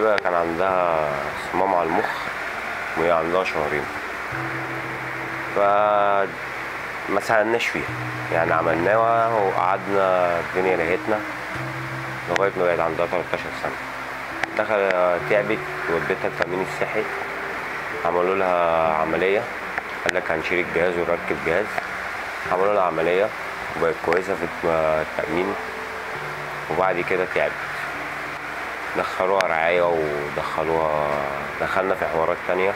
تعبها كان عندها صمام على المخ وهي عندها شهرين ف ما ساعدناش فيها يعني عملناها وقعدنا الدنيا لهتنا لغاية ما بقت عندها 13 سنة دخل تعبت وديتها التأمين الصحي عملوا لها عملية قال لك هنشيل الجهاز ونركب جهاز عملوا لها عملية وبقت كويسة في التأمين وبعد كده تعبت دخلوها رعاية ودخلوها دخلنا في حوارات تانية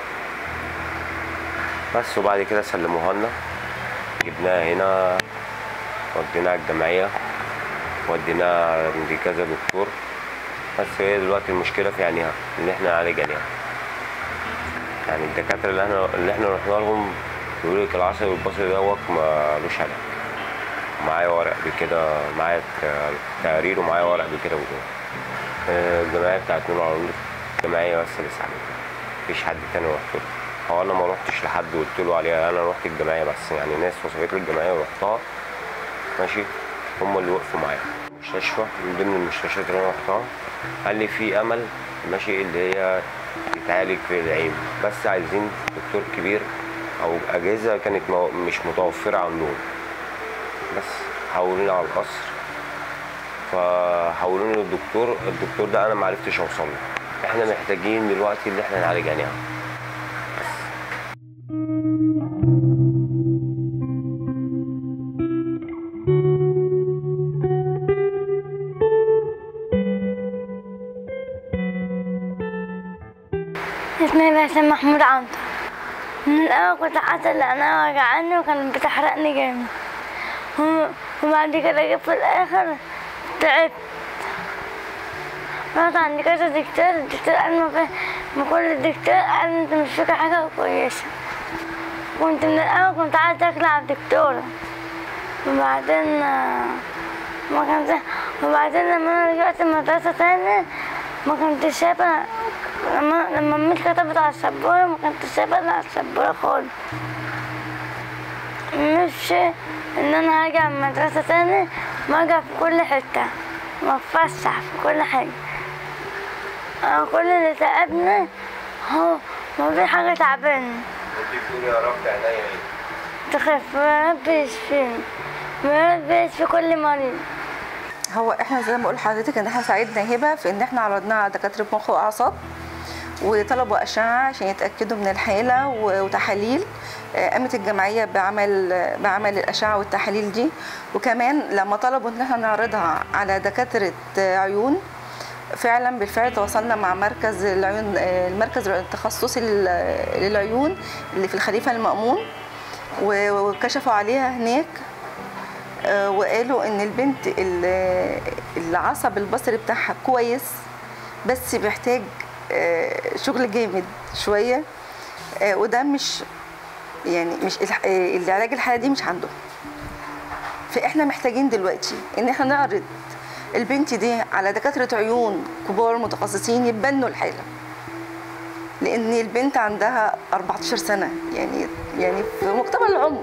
بس وبعد كده سلموها لنا جبناها هنا وديناها الجمعية وديناها عند كذا دكتور بس هي دلوقتي المشكلة في عينيها إن إحنا نعالج عينيها يعني الدكاترة اللي احنا اللي احنا رحنا لهم يقولوا لك العصبي والبصري دوت مالوش علاج معايا ورق بكده معايا ت- تقارير ومعايا ورق بكده وكده آه، الجمعية بتاعت نور العلوم الجمعية بس اللي ساعدتني مفيش حد تاني رحت له هو انا ما روحتش لحد وقلت له عليها انا رحت الجمعية بس يعني ناس وصفت لي الجمعية ورحتها ماشي هم اللي وقفوا معايا مستشفى من ضمن المستشفيات اللي انا رحتها قال لي في امل ماشي اللي هي تتعالج في العين بس عايزين دكتور كبير او اجهزه كانت مو- مش متوفره عندهم بس حولوني على القصر فحولوني للدكتور الدكتور ده انا ما عرفتش اوصل له احنا محتاجين دلوقتي اللي احنا نعالج عينيها اسمي باسم محمود عنتر من الأول كنت حاسة إن أنا وجعاني وكانت بتحرقني جامد و- وبعد كده جيت في الآخر تعبت رحت عند كذا دكتور الدكتور قال ما في ما كل الدكتور قال انت مش فيك حاجة كويسة كنت من الأول كنت عايزة أقلع الدكتورة وبعدين آه، ما كانش وبعدين لما أنا رجعت المدرسة تاني ما كنتش شايفة لما لما أمي كتبت على السبورة ما كنتش شايفة إلا على السبورة خالص نفسي إن أنا أرجع المدرسة تاني وأرجع في كل حتة وأتفسح في كل حاجة أنا كل اللي تعبني هو ما في حاجة تعباني انت بتقولي يا رب عينيا ايه تخف يا رب يشفيني يا رب يشفي كل مريض هو احنا زي ما بقول لحضرتك ان احنا ساعدنا هبه في ان احنا عرضناها على دكاتره مخ واعصاب وطلبوا اشعه عشان يتاكدوا من الحاله و- وتحاليل آه، قامت الجمعيه بعمل بعمل الاشعه والتحاليل دي وكمان لما طلبوا ان احنا نعرضها على دكاتره آه، عيون فعلا بالفعل تواصلنا مع مركز العيون آه، المركز التخصصي لل- للعيون اللي في الخليفه المأمون و- وكشفوا عليها هناك آه، وقالوا ان البنت ال- العصب البصري بتاعها كويس بس بيحتاج آه، شغل جامد شويه آه، وده مش يعني مش الح- آه، العلاج الحاله دي مش عنده فاحنا محتاجين دلوقتي ان احنا نعرض البنت دي على دكاتره عيون كبار متخصصين يتبنوا الحاله لان البنت عندها 14 سنه يعني يعني في مقتبل العمر